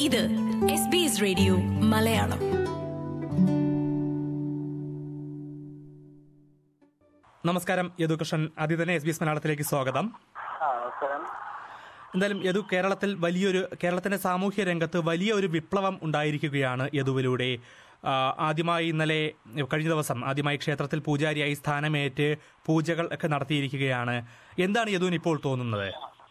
ഇത് S B S radio Malayalam നമസ്കാരം യദുകൃഷ്ണൻ ആദ്യം തന്നെ എസ് ബി എസ് മലയാളത്തിലേക്ക് സ്വാഗതം ആ നമസ്കാരം എന്തായാലും യദു കേരളത്തിൽ വലിയൊരു കേരളത്തിന്റെ സാമൂഹ്യ രംഗത്ത് വലിയ ഒരു വിപ്ലവം ഉണ്ടായിരിക്കുകയാണ് യദുവിലൂടെ ആ, ആദ്യമായി ഇന്നലെ കഴിഞ്ഞ ദിവസം ആദ്യമായി ക്ഷേത്രത്തിൽ പൂജാരിയായി സ്ഥാനമേറ്റ് പൂജകൾ ഒക്കെ നടത്തിയിരിക്കുകയാണ് എന്താണ് യദുവിന് ഇപ്പോൾ തോന്നുന്നത്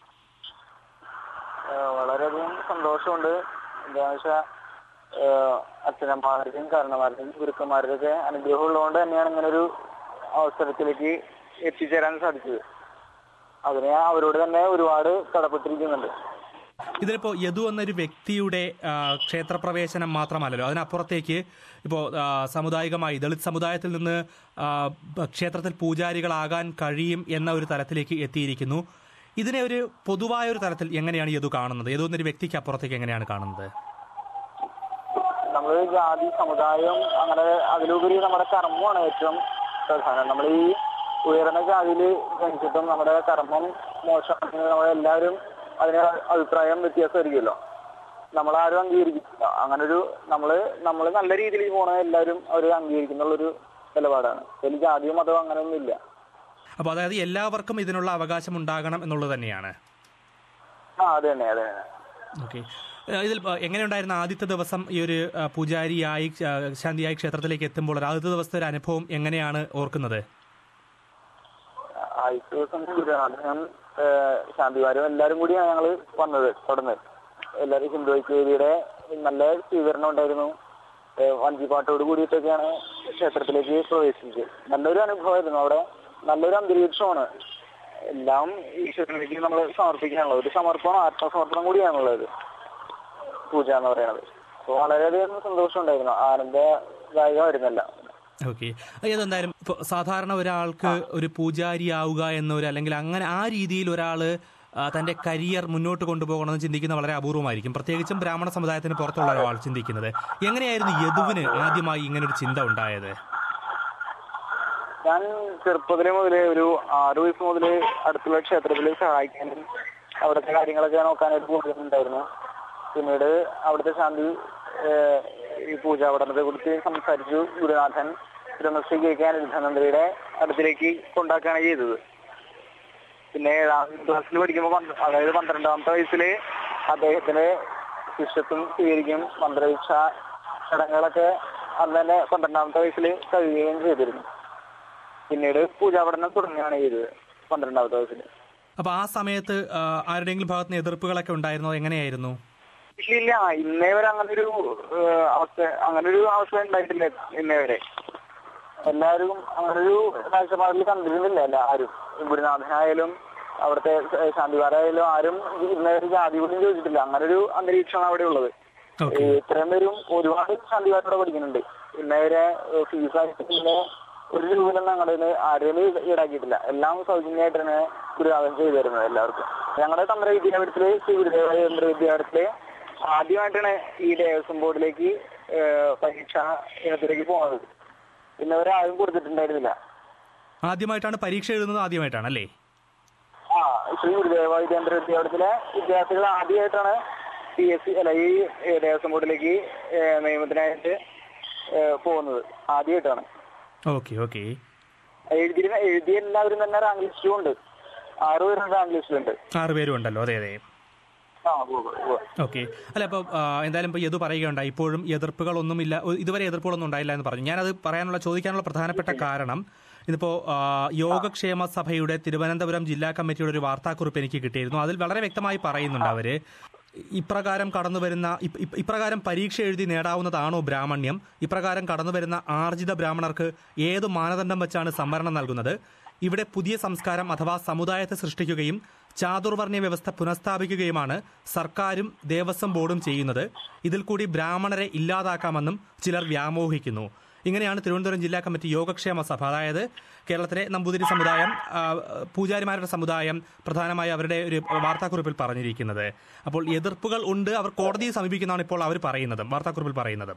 ഏഹ് വളരെയധികം സന്തോഷമുണ്ട് എന്താണെന്ന് വെച്ചാൽ അച്ഛനമ്മമാരുടെയും കാരണന്മാരുടെയും ഗുരുക്കന്മാരുടെയും ഒക്കെ അനുഗ്രഹം ഉള്ളതുകൊണ്ട് തന്നെയാണ് ഇങ്ങനെ ഒരു അവസരത്തിലേക്ക് എത്തിച്ചേരാൻ സാധിച്ചത് അതിനെ അവരോട് തന്നെ ഒരുപാട് കടപ്പെട്ടിരിക്കുന്നുണ്ട് ഇതിലിപ്പോ യദു എന്നൊരു വ്യക്തിയുടെ ആ, ക്ഷേത്രപ്രവേശനം മാത്രമല്ലല്ലോ അതിനപ്പുറത്തേക്ക് ഇപ്പോൾ സാമുദായികമായി ദളിത് സമുദായത്തിൽ നിന്ന് ആ, ബ- ക്ഷേത്രത്തിൽ പൂജാരികളാകാൻ കഴിയും എന്ന ഒരു തലത്തിലേക്ക് എത്തിയിരിക്കുന്നു ഇതിനെ ഒരു പൊതുവായ ഒരു തലത്തിൽ എങ്ങനെയാണ് യദു കാണുന്നത് യദു എന്നൊരു വ്യക്തിക്ക് അപ്പുറത്തേക്ക് എങ്ങനെയാണ് കാണുന്നത് നമ്മൾ ജാതി സമുദായം അങ്ങനെ അതിലുപരി നമ്മുടെ കർമ്മമാണ് ഏറ്റവും പ്രധാനം നമ്മൾ ഈ ഉയർന്ന ജാതിയിൽ ജനിച്ചിട്ടും നമ്മുടെ കർമ്മം മോശമാണെങ്കിൽ നമ്മളെല്ലാവരും അതിന് അഭിപ്രായം വ്യത്യാസമായിരിക്കുമല്ലോ നമ്മളാരും അംഗീകരിക്കില്ല അങ്ങനൊരു നമ്മള് നമ്മൾ നല്ല രീതിയിൽ പോണ എല്ലാവരും അവർ അംഗീകരിക്കുന്നുള്ളൊരു നിലപാടാണ് അതിൽ ജാതിയും മതവും അങ്ങനെയൊന്നുമില്ല അപ്പോൾ അതായത് എല്ലാവർക്കും ഇതിനുള്ള അവകാശം ഉണ്ടാകണം എന്നുള്ളത് തന്നെയാണ് ആ അത് തന്നെ അത് തന്നെ ഓക്കെ ഇതിൽ ആ, എങ്ങനെയുണ്ടായിരുന്ന ആദ്യത്തെ ദിവസം ഈ ഒരു ആ, പൂജാരിയായി ആ, ശാന്തിയായി ക്ഷേത്രത്തിലേക്ക് എത്തുമ്പോൾ ഒരു ആദ്യത്തെ ദിവസത്തെ ഒരു അനുഭവം എങ്ങനെയാണ് ഓർക്കുന്നത് ആദ്യത്തെ ദിവസം ഗുരുനാഥനും ശാന്തിവാരും എല്ലാരും കൂടിയാണ് ഞങ്ങൾ വന്നത് തുടർന്ന് എല്ലാവരും ഹിന്ദു ഐക്യവേദിയുടെ നല്ല സ്വീകരണം ഉണ്ടായിരുന്നു ഏഹ് വഞ്ചിപ്പാട്ടോട് കൂടിയിട്ടൊക്കെയാണ് ക്ഷേത്രത്തിലേക്ക് പ്രവേശിച്ചത് നല്ലൊരു അനുഭവമായിരുന്നു അവിടെ നല്ലൊരു അന്തരീക്ഷമാണ് എല്ലാം ഈശ്വരനിലേക്ക് നമ്മൾ സമർപ്പിക്കാനുള്ളത് ഒരു സമർപ്പണം ആത്മസമർപ്പണം കൂടിയാണുള്ളത് പൂജ എന്ന് പറയുന്നത് അപ്പോൾ വളരെയധികം സന്തോഷം ഉണ്ടായിരുന്നു ആനന്ദദായകമായിരുന്നല്ല ഓക്കെ ഏതെന്തായാലും ഇപ്പോൾ സാധാരണ ഒരാൾക്ക് ഒരു പൂജാരിയാവുക എന്നൊരു അല്ലെങ്കിൽ അങ്ങനെ ആ രീതിയിൽ ഒരാള് ആ, തന്റെ കരിയർ മുന്നോട്ട് കൊണ്ടുപോകണമെന്ന് ചിന്തിക്കുന്ന വളരെ അപൂർവമായിരിക്കും പ്രത്യേകിച്ചും ബ്രാഹ്മണ സമുദായത്തിന് പുറത്തുള്ള ഒരാൾ ചിന്തിക്കുന്നത് എങ്ങനെയായിരുന്നു യദുവിന് ആദ്യമായി ഇങ്ങനെ ഒരു ചിന്ത ഉണ്ടായത് ഞാൻ ചെറുപ്പത്തിലെ മുതലേ ഒരു ആറു വയസ്സ് മുതലേ അടുത്തുള്ള ക്ഷേത്രത്തിൽ സഹായിക്കാനും അവിടുത്തെ കാര്യങ്ങളൊക്കെ നോക്കാനായിട്ട് പോകുന്നുണ്ടായിരുന്നു പിന്നീട് അവിടുത്തെ ശാന്തി ഏഹ്, ഈ പൂജാ പഠനത്തെ കുറിച്ച് സംസാരിച്ചു ഗുരുനാഥൻ ബ്രഹ്മശ്രീ കെ കെ അനിരുദ്ധാനന്ദയുടെ അടുത്തിലേക്ക് കൊണ്ടാക്കുകയാണ് ചെയ്തത് പിന്നെ ഏഴാം ക്ലാസ്സിൽ പഠിക്കുമ്പോൾ പന്ത്ര- അതായത് പന്ത്രണ്ടാമത്തെ വയസ്സില് അദ്ദേഹത്തിന് ശിഷ്യത്വം സ്വീകരിക്കും മന്ത്രദീക്ഷ ചടങ്ങുകളൊക്കെ അന്ന് തന്നെ പന്ത്രണ്ടാമത്തെ വയസ്സിൽ കഴിയുകയും ചെയ്തിരുന്നു പിന്നീട് പൂജാപഠനം തുടങ്ങുകയാണ് ചെയ്തത് പന്ത്രണ്ടാമത്തെ വയസ്സിൽ അപ്പൊ ആ സമയത്ത് ആ, ആരുടെയെങ്കിലും ഭാഗത്ത് നിന്ന് എതിർപ്പുകളൊക്കെ ഉണ്ടായിരുന്നോ എങ്ങനെയായിരുന്നു ഇല്ല ഇന്നേ വരെ അങ്ങനെ ഒരു അവസ്ഥ അങ്ങനെ ഒരു അവസ്ഥ ഉണ്ടായിട്ടില്ല ഇന്നേ വരെ എല്ലാവരും അങ്ങനെ ഒരു കാഴ്ചപ്പാടിൽ കണ്ടിരുന്നില്ല അല്ല ആരും ഗുരുനാഥനായാലും അവിടുത്തെ ശാന്തിവാരായാലും ആരും ഇന്നേ വരെ ജാതി പോലും ചോദിച്ചിട്ടില്ല അങ്ങനെ ഒരു അന്തരീക്ഷമാണ് അവിടെ ഉള്ളത് ഓക്കെ ഈ ഇത്രയും പേരും ഒരുപാട് ശാന്തിവാരോടെ പഠിക്കുന്നുണ്ട് ഇന്നേ വരെ ഫീസായിട്ട് പിന്നെ ഒരു രൂപ തന്നെ ഞങ്ങളുടെ ആരെയും ഈടാക്കിയിട്ടില്ല എല്ലാം സൗജന്യമായിട്ട് തന്നെ ഗുരുനാഥൻ ചെയ്തു തരുന്നത് എല്ലാവർക്കും ഞങ്ങളുടെ തന്ത്ര വിദ്യാപീഠത്തില് ശ്രീ ഗുരുദേവ തന്ത്ര വിദ്യാപീഠത്തില് ആദ്യമായിട്ടാണ് ഈ ദേവസ്വം ബോർഡിലേക്ക് ഏഹ്, പരീക്ഷ ഇനത്തിലേക്ക് പോകുന്നത് ഇന്നവരെ ആരും കൊടുത്തിട്ടുണ്ടായിരുന്നില്ല ആദ്യമായിട്ടാണ് പരീക്ഷ എഴുതുന്നത് ആദ്യമായിട്ടാണ് അല്ലേ ആ ശ്രീ ഗുരുദേവ വിദ്യാന്തര വിദ്യാപീഠത്തിലെ വിദ്യാർത്ഥികൾ ആദ്യമായിട്ടാണ് പി എസ് സി അല്ല ഈ ഏഹ്, ദേവസ്വം ബോർഡിലേക്ക് ഏഹ്, നിയമത്തിനായിട്ട് ഏഹ്, പോകുന്നത് ആദ്യമായിട്ടാണ് ഓക്കെ ഓക്കെ എഴുതിയ എഴുതിയ എല്ലാവരും തന്നെ റാങ്ക് ലിസ്റ്റും ഉണ്ട് ആറ് പേരും റാങ്ക് ലിസ്റ്റിലുണ്ട് ആറ് പേരും ഉണ്ടല്ലോ അതെ അതെ ആ ഉവ്വ് ഉവ്വ് ഉവ്വ്. ഓക്കെ അല്ല അപ്പോൾ എന്തായാലും ഇപ്പോൾ യദു പറയുകയുണ്ടായി ഇപ്പോഴും എതിർപ്പുകളൊന്നുമില്ല ഒ- ഇതുവരെ എതിർപ്പുകളൊന്നും ഉണ്ടായില്ല എന്ന് പറഞ്ഞു ഞാനത് പറയാനുള്ള ചോദിക്കാനുള്ള പ്രധാനപ്പെട്ട കാരണം ഇതിപ്പോൾ ആ, യോഗക്ഷേമ സഭയുടെ തിരുവനന്തപുരം ജില്ലാ കമ്മിറ്റിയുടെ ഒരു വാർത്താക്കുറിപ്പ് എനിക്ക് കിട്ടിയിരുന്നു അതിൽ വളരെ വ്യക്തമായി പറയുന്നുണ്ട് അവര് ഇപ്രകാരം കടന്നു വരുന്ന ഇപ്- ഇപ്- ഇപ്രകാരം പരീക്ഷ എഴുതി നേടാവുന്നതാണോ ബ്രാഹ്മണ്യം ഇപ്രകാരം കടന്നു വരുന്ന ആർജിത ബ്രാഹ്മണർക്ക് ഏത് മാനദണ്ഡം വെച്ചാണ് സംവരണം നൽകുന്നത് ഇവിടെ പുതിയ സംസ്കാരം അഥവാ സമുദായത്തെ സൃഷ്ടിക്കുകയും ചാതുർവർണ്ണ വ്യവസ്ഥ പുനഃസ്ഥാപിക്കുകയുമാണ് സർക്കാരും ദേവസ്വം ബോർഡും ചെയ്യുന്നത് ഇതിൽ കൂടി ബ്രാഹ്മണരെ ഇല്ലാതാക്കാമെന്നും ചിലർ വ്യാമോഹിക്കുന്നു ഇങ്ങനെയാണ് തിരുവനന്തപുരം ജില്ലാ കമ്മിറ്റി യോഗക്ഷേമ സഭ അതായത് കേരളത്തിലെ നമ്പൂതിരി സമുദായം ആ, പൂജാരിമാരുടെ സമുദായം പ്രധാനമായി അവരുടെ ഒരു വാർത്താക്കുറിപ്പിൽ പറഞ്ഞിരിക്കുന്നത് അപ്പോൾ എതിർപ്പുകൾ ഉണ്ട് അവർ കോടതിയെ സമീപിക്കുന്നതാണ് ഇപ്പോൾ അവർ പറയുന്നത് വാർത്താക്കുറിപ്പിൽ പറയുന്നത്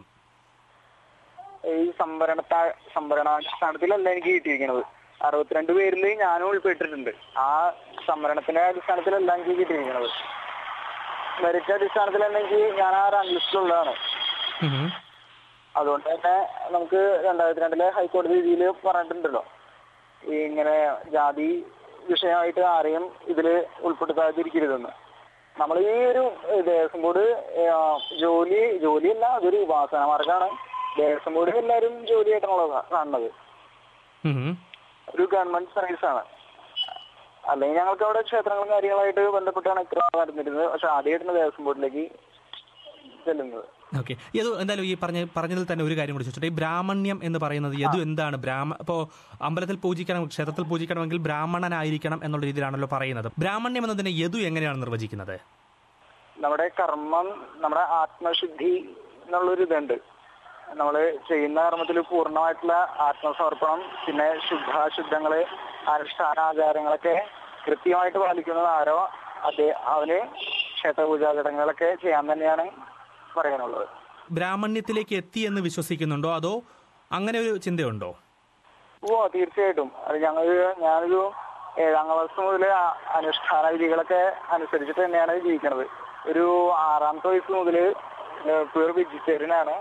ഈ സംവരണ സംവരണാടിസ്ഥാനത്തിലല്ല എനിക്ക് കിട്ടിയിരിക്കുന്നത് അറുപത്തിരണ്ട് പേരിൽ ഞാനും ഉൾപ്പെട്ടിട്ടുണ്ട് ആ സംവരണത്തിന്റെ അടിസ്ഥാനത്തിലല്ല എനിക്ക് കിട്ടിയിരിക്കുന്നത് മെറിറ്റ് അടിസ്ഥാനത്തിൽ തന്നെ എനിക്ക് ഞാൻ ആ റാങ്ക് ലിസ്റ്റിലുള്ളതാണ് ഉം. അതുകൊണ്ട് തന്നെ നമുക്ക് രണ്ടായിരത്തി രണ്ടിലെ ഹൈക്കോടതി രീതിയിൽ പറഞ്ഞിട്ടുണ്ടല്ലോ ഈ ഇങ്ങനെ ജാതി വിഷയമായിട്ട് ആരെയും ഇതില് ഉൾപ്പെടുത്താതിരിക്കരുതെന്ന് നമ്മൾ ഈ ഒരു ഏഹ്, ദേവസ്വം ബോർഡ് ഏഹ്, ജോലി ജോലിയല്ല അതൊരു ഉപാസന മാർഗമാണ് ദേവസ്വം ബോർഡ് എല്ലാവരും ജോലിയായിട്ടാണല്ലോ കാണുന്നത് ഉം. ഒരു ഗവൺമെന്റ് സർവീസ് ആണ് അല്ലെങ്കിൽ ഞങ്ങൾക്ക് അവിടെ ക്ഷേത്രങ്ങളും കാര്യങ്ങളായിട്ട് ബന്ധപ്പെട്ടാണ് ഇത്ര നടന്നിരുന്നത് പക്ഷെ ആദ്യമായിട്ടാണ് ദേവസ്വം ബോർഡിലേക്ക് ചെല്ലുന്നത് ഓക്കെ യദു എന്തായാലും ഈ പറഞ്ഞ പറഞ്ഞതിൽ തന്നെ ഒരു കാര്യം കൂടി ചോദിച്ചോട്ടെ ഈ ബ്രാഹ്മണ്യം എന്ന് പറയുന്നത് യദു എന്താണ് ബ്രാഹ്മ ഇപ്പോ അമ്പലത്തിൽ പൂജിക്കണം ക്ഷേത്രത്തിൽ പൂജിക്കണമെങ്കിൽ ബ്രാഹ്മണനായിരിക്കണം എന്നുള്ള രീതിയിലാണല്ലോ പറയുന്നത് ബ്രാഹ്മണ്യം എന്നതിനെ യദു എങ്ങനെയാണ് നിർവചിക്കുന്നത് നമ്മുടെ കർമ്മം നമ്മുടെ ആത്മശുദ്ധി എന്നുള്ളൊരു ഇതുണ്ട് നമ്മൾ ചെയ്യുന്ന കർമ്മത്തിൽ പൂർണ്ണമായിട്ടുള്ള ആത്മസമർപ്പണം പിന്നെ ശുദ്ധാശുദ്ധങ്ങള് അനുഷ്ഠാനാചാരങ്ങളൊക്കെ കൃത്യമായിട്ട് പാലിക്കുന്നത് ആരോ അതേ അവന് ക്ഷേത്രപൂജാ ചടങ്ങുകളൊക്കെ ചെയ്യാൻ തന്നെയാണ് പറയാനുള്ളത് ബ്രാഹ്മണ്യത്തിലേക്ക് എത്തി എന്ന് വിശ്വസിക്കുന്നുണ്ടോ അതോ അങ്ങനെ ഒരു ചിന്തയുണ്ടോ ഓ തീർച്ചയായിട്ടും അത് ഞങ്ങൾ ഞാനൊരു ഏഴാം ക്ലാസ് മുതൽ അനുഷ്ഠാന വിധികളൊക്കെ അനുസരിച്ചിട്ട് തന്നെയാണ് ജീവിക്കണത് ഒരു ആറാമത്തെ വയസ്സ് മുതൽ പ്യൂർ വെജിറ്റേറിയൻ ആണ്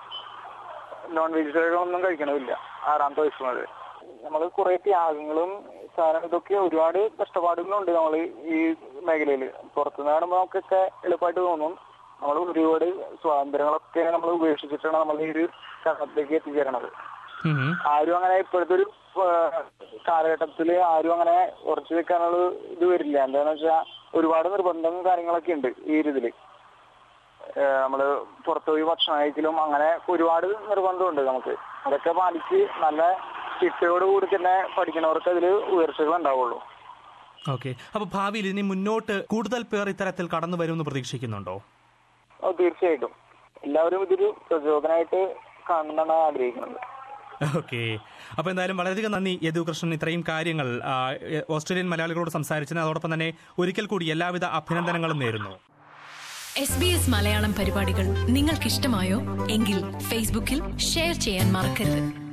നോൺ വെജിറ്റേറിയൻ ഒന്നും കഴിക്കണമില്ല ആറാമത്തെ വയസ്സ് മുതൽ നമ്മൾ കുറെ ത്യാഗങ്ങളും സാധനം ഇതൊക്കെ ഒരുപാട് കഷ്ടപ്പാടുകളുണ്ട് നമ്മൾ ഈ മേഖലയിൽ പുറത്തുനിന്ന് കാണുമ്പോൾ നമുക്കൊക്കെ എളുപ്പമായിട്ട് തോന്നും നമ്മൾ ഒരുപാട് സ്വാതന്ത്ര്യങ്ങളൊക്കെ നമ്മൾ ഉപേക്ഷിച്ചിട്ടാണ് നമ്മൾ ഈ ഒരു കർമ്മത്തിലേക്ക് എത്തിച്ചേരണത് ഉം. ആരും അങ്ങനെ ഇപ്പോഴത്തെ ഒരു കാലഘട്ടത്തിൽ ആരും അങ്ങനെ ഉറച്ചു വെക്കാനുള്ള ഇത് വരില്ല എന്താന്ന് വെച്ചാൽ ഒരുപാട് നിർബന്ധവും കാര്യങ്ങളൊക്കെ ഉണ്ട് ഈ ഒരു ഇതില് ഏഹ് നമ്മള് പുറത്തുപോയി ഭക്ഷണം കഴിക്കലും അങ്ങനെ ഒരുപാട് നിർബന്ധമുണ്ട് നമുക്ക് അതൊക്കെ പാലിച്ച് നല്ല ചിട്ടയോട് കൂടി തന്നെ പഠിക്കുന്നവർക്ക് അതിൽ ഉയർച്ചകൾ ഉണ്ടാവുള്ളൂ ഓക്കെ അപ്പൊ ഭാവിയിൽ ഇനി മുന്നോട്ട് കൂടുതൽ പേർ ഇത്തരത്തിൽ കടന്നു വരുമെന്ന് പ്രതീക്ഷിക്കുന്നുണ്ടോ ഓ തീർച്ചയായിട്ടും എല്ലാവരും ഇതൊരു പ്രചോദനമായിട്ട് കാണണമെന്നാണ് ആഗ്രഹിക്കുന്നത് ഓക്കെ അപ്പൊ എന്തായാലും വളരെയധികം നന്ദി യദു കൃഷ്ണൻ ഇത്രയും കാര്യങ്ങൾ ആ, ഓസ്ട്രേലിയൻ മലയാളികളോട് സംസാരിച്ചതിന് അതോടൊപ്പം തന്നെ ഒരിക്കൽ കൂടി എല്ലാവിധ അഭിനന്ദനങ്ങളും നേരുന്നു എസ് ബി എസ് മലയാളം പരിപാടികൾ നിങ്ങൾക്കിഷ്ടമായോ എങ്കിൽ ഫേസ്ബുക്കിൽ ഷെയർ ചെയ്യാൻ മറക്കരുത്